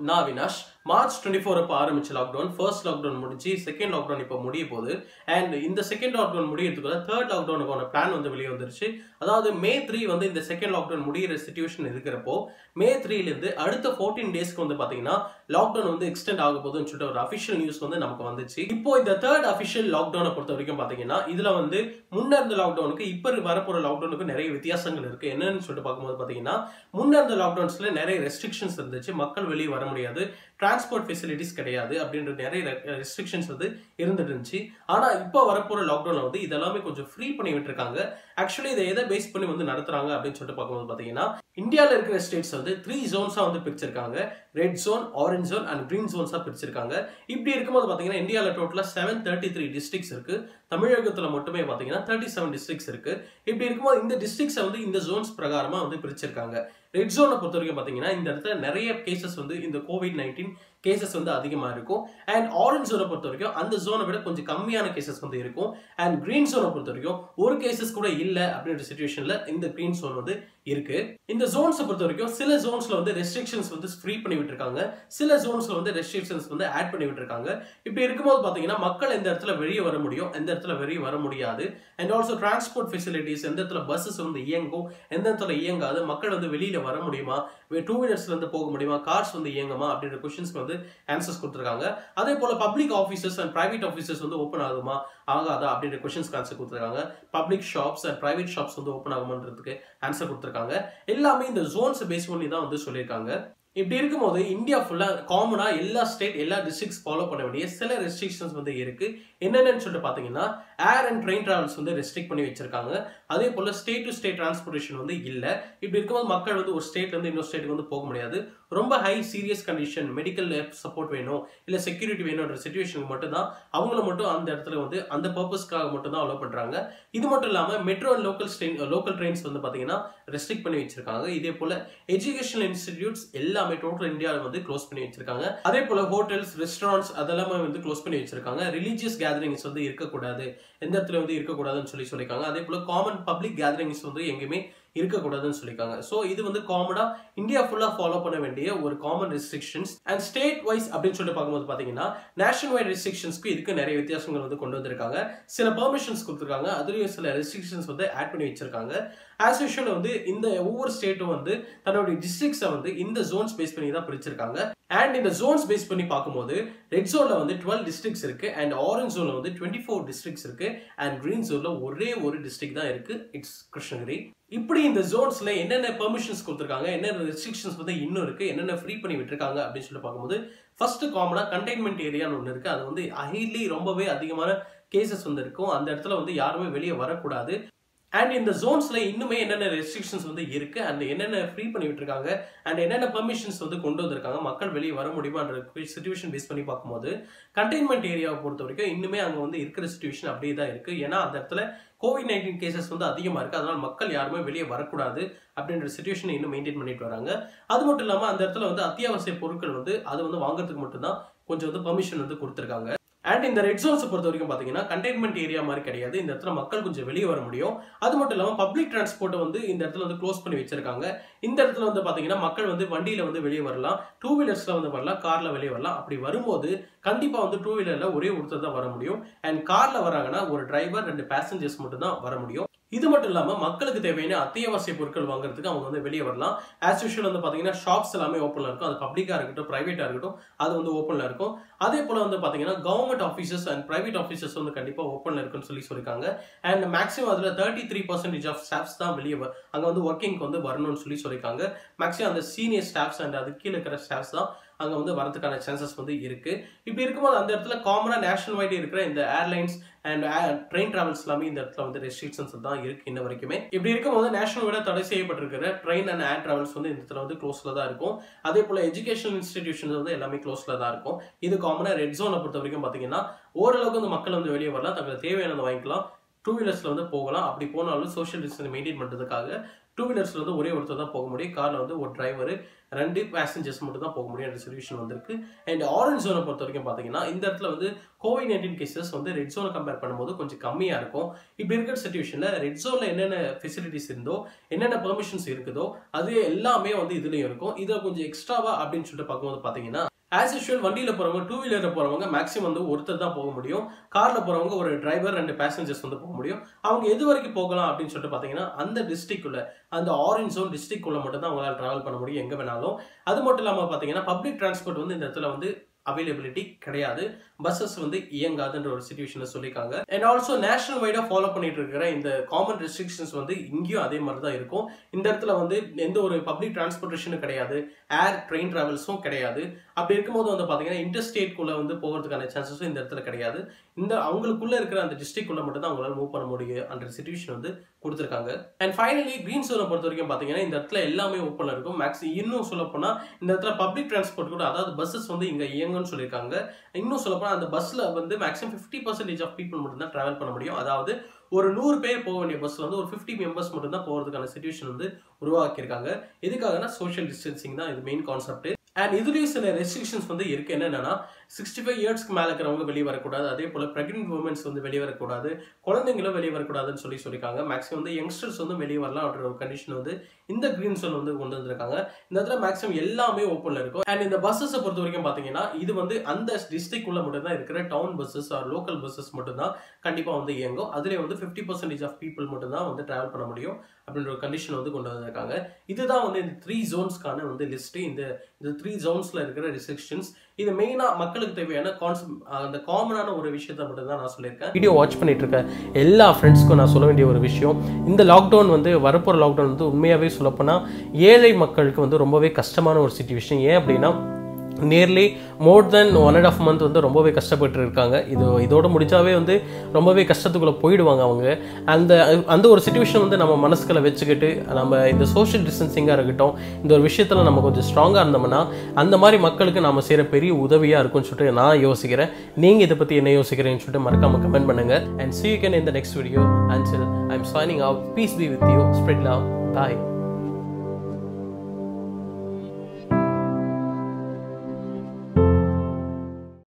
நான் Vinash March twenty four அப்போ ஆரம்பிச்ச லாக்டவுன் ஃபர்ஸ்ட் லாக்டவுன் முடிஞ்சு செகண்ட் லாக்டவுன் இப்போ முடிய போகுது அண்ட் இந்த செகண்ட் லாக்டவுன் முடியறதுக்குள்ள தேர்ட் லாக்டவுனுக்கான பிளான் வந்து வெளியே வந்துருச்சு அதாவது மே த்ரீ வந்து இந்த செகண்ட் லாக்டவுன் முடியிற சுச்சுவேஷன் இருக்கிறப்போ மே த்ரீலேருந்து அடுத்த ஃபோர்டீன் டேஸ்க்கு வந்து பார்த்தீங்கன்னா லாக்டவுன் வந்து எக்ஸ்டெண்ட் ஆக போகுதுன்னு சொல்லிட்டு ஒரு அஃபிஷியல் நியூஸ் வந்து நமக்கு வந்துச்சு இப்போ இந்த தேர்ட் அஃபிஷியல் லாக்டவுனை பொறுத்த வரைக்கும் பார்த்தீங்கன்னா இதுல வந்து முன்ன இருந்த லாக்டவுனுக்கு இப்போ வரப்போற லாக்டவுனுக்கு நிறைய வித்தியாசங்கள் இருக்கு என்னன்னு சொல்லிட்டு பார்க்கும்போது பார்த்தீங்கன்னா முன்ன இருந்த லாக்டவுன்ஸ்ல நிறைய ரெஸ்ட்ரிக்ஷன்ஸ் இருந்துச்சு மக்கள் வெளியே வர முடியாது டிரான்ஸ்போர்ட் ஃபெசிலிட்டிஸ் கிடையாது அப்படின்ற நிறைய ரெஸ்ட்ரிக்ஷன்ஸ் வந்து இருந்துட்டு இருந்துச்சு ஆனா இப்போ வரப்போற லாக்டவுன்ல வந்து இதெல்லாமே கொஞ்சம் ஃப்ரீ பண்ணி விட்டுருக்காங்க ஆக்சுவலி இதை எதை பேஸ் பண்ணி வந்து நடத்துறாங்க அப்படின்னு சொல்லிட்டு பார்க்கும்போது பார்த்தீங்கன்னா இந்தியாவில் இருக்கிற ஸ்டேட்ஸ் வந்து த்ரீ ஜோன்ஸாக வந்து பிரிச்சிருக்காங்க red zone orange zone and green ஜோன்ஸாக பிரிச்சிருக்காங்க இப்படி இருக்கும்போது பார்த்தீங்கன்னா இந்தியாவில் டோட்டலாக செவன் தேர்ட்டி த்ரீ டிஸ்ட்ரிக்ஸ் இருக்கு தமிழகத்தில் மட்டுமே பார்த்தீங்கன்னா தேர்ட்டி செவன் டிஸ்ட்ரிக்ஸ் இருக்கு இப்படி இருக்கும்போது இந்த டிஸ்ட்ரிக்ஸை வந்து இந்த ஜோன்ஸ் பிரகாரமாக வந்து பிரிச்சிருக்காங்க ரெட் ஜோனை பொறுத்த வரைக்கும் பார்த்தீங்கன்னா இந்த இடத்துல நிறைய கேசஸ் வந்து இந்த கோவிட் நைன்டீன் கேசஸ் வந்து அதிகமாக இருக்கும் அண்ட் ஆரஞ்ச் ஜோனை பொறுத்த வரைக்கும் அந்த ஜோனை விட கொஞ்சம் கம்மியான கேசஸ் வந்து இருக்கும் அண்ட் கிரீன் ஜோனை பொறுத்த வரைக்கும் ஒரு கேசஸ் கூட இல்லை அப்படின்ற சுச்சுவேஷன்ல இந்த கிரீன் ஜோன் வந்து இருக்கு இந்த ஜோன்ஸை பொறுத்த வரைக்கும் சில ஜோன்ஸ்ல வந்து ரெஸ்ட்ரிக்ஷன்ஸ் வந்து ஃப்ரீ பண்ணி விட்டுருக்காங்க சில ஜோன்ஸ்ல வந்து ரெஸ்ட்ரிக்ஷன்ஸ் வந்து ஆட் பண்ணி விட்டுருக்காங்க இப்படி இருக்கும்போது பாத்தீங்கன்னா மக்கள் எந்த இடத்துல வெளியே வர முடியும் எந்த இடத்துல வெளியே வர முடியாது அண்ட் ஆல்சோ டிரான்ஸ்போர்ட் ஃபெசிலிட்டிஸ் எந்த இடத்துல பஸ்ஸஸ் வந்து இயங்கும் எந்த இடத்துல இயங்காது மக்கள் வந்து வெளியில வர முடியுமா டூ வீலர்ஸ்ல இருந்து போக முடியுமா கார்ஸ் வந்து இயங்குமா அப்படின்ற கொஸ்டின்ஸ்க்கு வந்து ஆன்சர்ஸ் கொடுத்துருக்காங்க அதே போல public officers and private officers வந்து ஓப்பன் ஆகுமா ஆகாதா அப்படின்ற கொஸ்டின்ஸ்க்கு ஆன்சர் கொடுத்துருக்காங்க public shops and private shops வந்து ஓப்பன் ஆகுமான்றதுக்கு ஆன்சர் கொடுத்துருக்காங்க எல்லாமே இந்த ஜோன்ஸ் பேஸ் பண்ணி தான் வந்து சொல்லியிருக்காங்க இப்படி இருக்கும்போது இந்தியா ஃபுல்லா காமனா எல்லா ஸ்டேட் எல்லா டிஸ்ட்ரிக்ஸ் ஃபாலோ பண்ண வேண்டிய சில ரெஸ்ட்ரிக்ஷன்ஸ் வந்து இருக்கு என்னென்னு சொல்லிட்டு பாத்தீங்கன்னா ஏர் அண்ட் ட்ரெயின் டிராவல்ஸ் வந்து ரெஸ்ட்ரிக்ட் பண்ணி வச்சிருக்காங்க அதே போல ஸ்டேட் டு ஸ்டேட் டிரான்ஸ்போர்டேஷன் வந்து இல்ல இப்படி இருக்கும்போது மக்கள் வந்து ஒரு ஸ்டேட்ல இருந்து இன்னொரு ஸ்டேட்டுக்கு வந்து போக முடியாது ரொம்ப high serious condition medical support வேணும் இல்ல செக்யூரிட்டி வேணும்ன்ற சுச்சுவேஷனுக்கு மட்டும் தான் அவங்கள மட்டும் அந்த இடத்துல வந்து அந்த பர்பஸ்க்காக மட்டும் தான் அலோவ் பண்றாங்க இது மட்டும் இல்லாம metro and local train local trains வந்து பாத்தீங்கன்னா ரெஸ்ட்ரிக்ட் பண்ணி வச்சிருக்காங்க இதே போல எஜுகேஷனல் இன்ஸ்டிடியூட்ஸ் எல்லாமே டோட்டல் இந்தியாவில் வந்து க்ளோஸ் பண்ணி வச்சிருக்காங்க அதே போல ஹோட்டல்ஸ் ரெஸ்டாரண்ட்ஸ் அதெல்லாமே வந்து க்ளோஸ் பண்ணி வச்சிருக்காங்க ரிலீஜியஸ் கேதரிங்ஸ் வந்து இருக்கக்கூடாது எந்த இடத்துல வந்து இருக்கக்கூடாதுன்னு சொல்லி சொல்லியிருக்காங்க அதே போல காமன் பப்ளிக் கேதரிங்ஸ் வந்து எங்கேயுமே இருக்கக்கூடாதுன்னு சொல்லியிருக்காங்க ஸோ இது வந்து காமனா இந்தியா ஃபுல்லா ஃபாலோ பண்ண வேண்டிய ஒரு common restrictions and state wise அப்படின்னு சொல்லிட்டு பார்க்கும்போது பாத்தீங்கன்னா நேஷனல் வைட் ரெஸ்ட்ரிக்ஷன்ஸ்க்கு இதுக்கு நிறைய வித்தியாசங்கள் வந்து கொண்டு வந்திருக்காங்க சில பெர்மிஷன்ஸ் கொடுத்துருக்காங்க அதுலயும் சில ரெஸ்ட்ரிக்ஷன்ஸ் வந்து ஆட் பண்ணி வச்சிருக்காங்க ஆஸ் யூஷுவல் வந்து இந்த ஒவ்வொரு ஸ்டேட்டும் வந்து தன்னுடைய டிஸ்ட்ரிக்ஸை வந்து இந்த ஜோன்ஸ் பேஸ் பண்ணி தான் பிரிச்சிருக்காங்க அண்ட் இந்த ஜோன்ஸ் பேஸ் பண்ணி பார்க்கும்போது ரெட் ஜோன்ல வந்து டுவெல் டிஸ்ட்ரிக்ஸ் இருக்கு அண்ட் ஆரஞ்ச் ஜோன்ல வந்து டுவெண்ட்டி ஃபோர் டிஸ்ட்ரிக்ஸ் இருக்கு அண்ட் கிரீன் ஜோன்ல ஒரே ஒரு டிஸ்ட்ரிக்ட் தான் இருக்கு இட்ஸ் கிருஷ்ணகிரி இப்படி இந்த ஜோன்ஸ்ல என்னென்ன பெர்மிஷன்ஸ் கொடுத்துருக்காங்க என்னென்ன ரெஸ்ட்ரிக்ஷன்ஸ் வந்து இன்னும் இருக்கு என்னென்ன ஃப்ரீ பண்ணி விட்டுருக்காங்க அப்படின்னு சொல்லி பார்க்கும்போது ஃபர்ஸ்ட் காமனா கண்டெய்ன்மெண்ட் ஏரியான்னு ஒன்று இருக்கு அது வந்து ஹைலி ரொம்பவே அதிகமான கேசஸ் வந்து இருக்கும் அந்த இடத்துல வந்து யாருமே வெளியே வரக்கூடாது அண்ட் இந்த ஜோன்ஸ்ல இன்னுமே என்னென்ன ரெஸ்ட்ரிக்ஷன்ஸ் வந்து இருக்கு அண்ட் என்னென்ன ஃப்ரீ பண்ணி விட்டுருக்காங்க அண்ட் என்னென்ன பெர்மிஷன்ஸ் வந்து கொண்டு வந்திருக்காங்க மக்கள் வெளியே வர முடியுமான்ற சுச்சுவேஷன் பேஸ் பண்ணி பார்க்கும்போது கண்டெய்ன்மெண்ட் ஏரியாவை பொறுத்த வரைக்கும் இன்னுமே அங்கே வந்து இருக்கிற சுச்சுவேஷன் அப்படியே தான் இருக்கு ஏன்னா அந்த இடத்துல கோவிட் நைன்டீன் கேசஸ் வந்து அதிகமாக இருக்கு அதனால மக்கள் யாருமே வெளியே வரக்கூடாது அப்படின்ற சுச்சுவேஷனை இன்னும் மெயின்டைன் பண்ணிட்டு வராங்க அது மட்டும் இல்லாமல் அந்த இடத்துல வந்து அத்தியாவசிய பொருட்கள் வந்து அது வந்து வாங்குறதுக்கு மட்டும்தான் கொஞ்சம் வந்து பர்மிஷன் வந்து கொடுத்துருக்காங்க அண்ட் இந்த ரெட் ஜோன்ஸை பொறுத்த வரைக்கும் பார்த்தீங்கன்னா கண்டெய்ன்மெண்ட் ஏரியா மாதிரி கிடையாது இந்த இடத்துல மக்கள் கொஞ்சம் வெளியே வர முடியும் அது மட்டும் இல்லாமல் பப்ளிக் டிரான்ஸ்போர்ட்டை வந்து இந்த இடத்துல வந்து க்ளோஸ் பண்ணி வச்சிருக்காங்க இந்த இடத்துல வந்து பார்த்தீங்கன்னா மக்கள் வந்து வண்டியில் வந்து வெளியே வரலாம் டூ வீலர்ஸில் வந்து வரலாம் காரில் வெளியே வரலாம் அப்படி வரும்போது கண்டிப்பாக வந்து டூ வீலரில் ஒரே ஒருத்தர் தான் வர முடியும் அண்ட் காரில் வராங்கன்னா ஒரு டிரைவர் ரெண்டு பேசஞ்சர்ஸ் மட்டும் தான் வர முடியும் இது மட்டும் இல்லாமல் மக்களுக்கு தேவையான அத்தியாவசிய பொருட்கள் வாங்குறதுக்கு அவங்க வந்து வெளியே வரலாம் ஆஸ் யூஷுவல் வந்து பார்த்தீங்கன்னா ஷாப்ஸ் எல்லாமே ஓப்பனில் இருக்கும் அது பப்ளிக்காக இருக்கட்டும் ப்ரைவேட்டாக இருக்கட்டும் அது வந்து ஓப்பனில் இருக்கும் அதே போல் வந்து பார்த்தீங்கன்னா government officers and private officers வந்து கண்டிப்பாக ஓப்பனில் இருக்குன்னு சொல்லி சொல்லியிருக்காங்க அண்ட் மேக்ஸிமம் அதில் thirty three percentage of staffs தான் வெளியே அங்கே வந்து ஒர்க்கிங்க்கு வந்து வரணும்னு சொல்லி சொல்லியிருக்காங்க மேக்ஸிமம் அந்த சீனியர் ஸ்டாஃப்ஸ் அண்ட் அது கீழே இருக்கிற ஸ்டாஃப்ஸ் தான் அங்கே வந்து வரதுக்கான சான்சஸ் வந்து இருக்கு இப்படி இருக்கும்போது அந்த இடத்துல காமனாக நேஷனல் வைடு இருக்கிற இந்த ஏர்லைன்ஸ் அண்ட் ட்ரெயின் டிராவல்ஸ் எல்லாமே இந்த இடத்துல வந்து ரெஸ்ட்ரிக்ஷன்ஸ் தான் இருக்கு இன்ன வரைக்குமே இப்படி இருக்கும்போது நேஷனல் வைட தடை செய்யப்பட்டிருக்கிற ட்ரெயின் அண்ட் ஏர் டிராவல்ஸ் வந்து இந்த இடத்துல வந்து க்ளோஸ்ல தான் இருக்கும் அதே போல எஜுகேஷனல் இன்ஸ்டிடியூஷன்ஸ் வந்து எல்லாமே க்ளோஸ்ல தான் இருக்கும் இது காமனாக ரெட் ஜோனை பொறுத்த வரைக்கும் பார்த்தீங்கன்னா ஓரளவுக்கு வந்து மக்கள் வந்து வெளியே வரலாம் தங்களுக்கு தேவையானதை வாங்கிக்கலாம் டூ வீலர்ஸில் வந்து போகலாம் அப்படி போனாலும் சோஷியல் டிஸ்டன்ஸ் மெயின்டைன் பண்ணுறதுக்காக டூ வீலர்ஸ்ல வந்து ஒரே ஒருத்தர் தான் போக முடியும் கார்ல வந்து ஒரு டிரைவர் ரெண்டு பேசஞ்சர்ஸ் மட்டும் தான் போக முடியும் என்ற சொல்யூஷன் வந்திருக்கு அண்ட் ஆரஞ்ச் ஜோனை பொறுத்த வரைக்கும் பார்த்தீங்கன்னா இந்த இடத்துல வந்து கோவிட் நைன்டீன் கேசஸ் வந்து ரெட் ஜோனை கம்பேர் பண்ணும்போது கொஞ்சம் கம்மியாக இருக்கும் இப்படி இருக்கிற சுச்சுவேஷனில் ரெட் ஜோனில் என்னென்ன ஃபெசிலிட்டிஸ் இருந்தோ என்னென்ன பெர்மிஷன்ஸ் இருக்குதோ அது எல்லாமே வந்து இதுலேயும் இருக்கும் இதில் கொஞ்சம் எக்ஸ்ட்ராவா அப்படின்னு சொல்லிட்டு பார்க்கும்போது பார்த்தீங்கன்னா ஆஸ் யூஷுவல் வண்டியில் போகிறவங்க டூ வீலரில் போகிறவங்க மேக்ஸிமம் வந்து ஒருத்தர் தான் போக முடியும் காரில் போகிறவங்க ஒரு டிரைவர் ரெண்டு பேசஞ்சர்ஸ் வந்து போக முடியும் அவங்க எது வரைக்கும் போகலாம் அப்படின்னு சொல்லிட்டு பார்த்தீங்கன்னா அந்த டிஸ்ட்ரிக்ட்குள்ள அந்த ஆரஞ்ச் ஜோன் டிஸ்ட்ரிக்ட்குள்ள மட்டும் தான் அவங்களால ட்ராவல் பண்ண முடியும் எங்கே வேணாலும் அது மட்டும் இல்லாமல் பார்த்தீங்கன்னா பப்ளிக் டிரான்ஸ்போர்ட் வந்து இந்த இடத்துல வந்து அவைலபிலிட்டி கிடையாது பஸ்ஸஸ் வந்து இயங்காதுன்ற ஒரு சுச்சுவேஷனை சொல்லியிருக்காங்க அண்ட் ஆல்சோ நேஷனல் வைடாக ஃபாலோ பண்ணிட்டு இருக்கிற இந்த காமன் ரெஸ்ட்ரிக்ஷன்ஸ் வந்து இங்கேயும் அதே மாதிரி தான் இருக்கும் இந்த இடத்துல வந்து எந்த ஒரு பப்ளிக் டிரான்ஸ்போர்ட்டேஷனும் கிடையாது ஏர் ட்ரெயின் டிராவல்ஸும் கிடையாது அப்படி இருக்கும்போது வந்து பார்த்தீங்கன்னா இன்டர் ஸ்டேட்குள்ளே வந்து போகிறதுக்கான சான்சஸும் இந்த இடத்துல கிடையாது இந்த அவங்களுக்குள்ள இருக்கிற அந்த டிஸ்ட்ரிக்ட்குள்ள மட்டும் தான் அவங்களால மூவ் பண்ண முடியும் அந்த சுச்சுவேஷன் வந்து கொடுத்துருக்காங்க அண்ட் ஃபைனலி கிரீன் சோனை பொறுத்த வரைக்கும் பார்த்தீங்கன்னா இந்த இடத்துல எல்லாமே ஓப்பன் இருக்கும் மேக்ஸ் இன்னும் சொல்ல போனால் இந்த இடத்துல பப்ளிக் டிரான்ஸ்போர்ட் கூட அதாவது பஸ்ஸஸ் வந்து இங்கே இயங்கும்னு சொல்லியிருக்காங்க இன்னும் சொல்ல போனால் அந்த பஸ்ஸில் வந்து maximum fifty percentage of people மட்டும் தான் ட்ராவல் பண்ண முடியும் அதாவது ஒரு நூறு பேர் போக வேண்டிய பஸ்ஸில் வந்து ஒரு ஃபிஃப்டி மெம்பர்ஸ் மட்டும் தான் போகிறதுக்கான சுச்சுவேஷன் வந்து உருவாக்கியிருக்காங்க எதுக்காகனா சோஷியல் டிஸ்டன்சிங் தான் இது மெயின் கான்செப்ட் அண்ட் இதுலேயும் சில ரெஸ்ட்ரிக்ஷன்ஸ் வந்து இருக்கு என்னென்னா சிக்ஸ்டி ஃபைவ் இயர்ஸ்க்கு மேலே இருக்கிறவங்க வெளியே வரக்கூடாது அதே போல் ப்ரெக்னென்ட் உமன்ஸ் வந்து வெளியே வரக்கூடாது குழந்தைங்களும் வெளியே வரக்கூடாதுன்னு சொல்லி சொல்லியிருக்காங்க மேக்ஸிமம் வந்து யங்ஸ்டர்ஸ் வந்து வெளியே வரலாம் அப்படின்ற ஒரு கண்டிஷன் வந்து இந்த கிரீன் சோன் வந்து கொண்டு வந்திருக்காங்க இந்த இடத்துல மேக்ஸிமம் எல்லாமே ஓப்பனில் இருக்கும் அண்ட் இந்த பஸ்ஸஸை பொறுத்த வரைக்கும் பார்த்தீங்கன்னா இது வந்து அந்த டிஸ்ட்ரிக்ட் உள்ள மட்டும் தான் இருக்கிற town buses or local buses மட்டும் தான் கண்டிப்பாக வந்து இயங்கும் அதுலேயே வந்து ஃபிஃப்டி பர்சன்டேஜ் ஆஃப் பீப்புள் மட்டும் தான் வந்து ட்ராவல் பண்ண முடியும் அப்படின்ற ஒரு கண்டிஷன் வந்து கொண்டு வந்திருக்காங்க இதுதான் வந்து இந்த த்ரீ ஜோன்ஸ்க்கான வந்து லிஸ்ட் இந்த இந்த த்ரீ ஜோன்ஸ்ல இருக்கிற ரெஸ்ட்ரிக்ஷன்ஸ் இது மெயினா மக்களுக்கு தேவையான கான்செப்ட் அந்த காமனான ஒரு விஷயத்தை மட்டும் தான் நான் சொல்லியிருக்கேன் வீடியோ வாட்ச் பண்ணிட்டு இருக்க எல்லா ஃப்ரெண்ட்ஸ்க்கும் நான் சொல்ல வேண்டிய ஒரு விஷயம் இந்த லாக்டவுன் வந்து வரப்போற லாக்டவுன் வந்து உண்மையாகவே சொல்லப்போனால் ஏழை மக்களுக்கு வந்து ரொம்பவே கஷ்டமான ஒரு சுச்சுவேஷன் ஏன் அப்படின்னா nearly more than one and half month வந்து ரொம்பவே கஷ்டப்பட்டு இருக்காங்க இது இதோட முடிச்சாவே வந்து ரொம்பவே கஷ்டத்துக்குள்ளே போயிடுவாங்க அவங்க அந்த அந்த ஒரு சுச்சுவேஷன் வந்து நம்ம மனசுக்களை வச்சுக்கிட்டு நம்ம இந்த சோஷியல் டிஸ்டன்சிங்காக இருக்கட்டும் இந்த ஒரு விஷயத்தில் நம்ம கொஞ்சம் ஸ்ட்ராங்காக இருந்தோம்னா அந்த மாதிரி மக்களுக்கு நம்ம செய்கிற பெரிய உதவியாக இருக்கும்னு சொல்லிட்டு நான் யோசிக்கிறேன் நீங்கள் இதை பற்றி என்ன யோசிக்கிறீங்கன்னு சொல்லிட்டு மறக்காமல் கமெண்ட் பண்ணுங்கள் and see you again in the next video until I'm signing out peace be with you spread love bye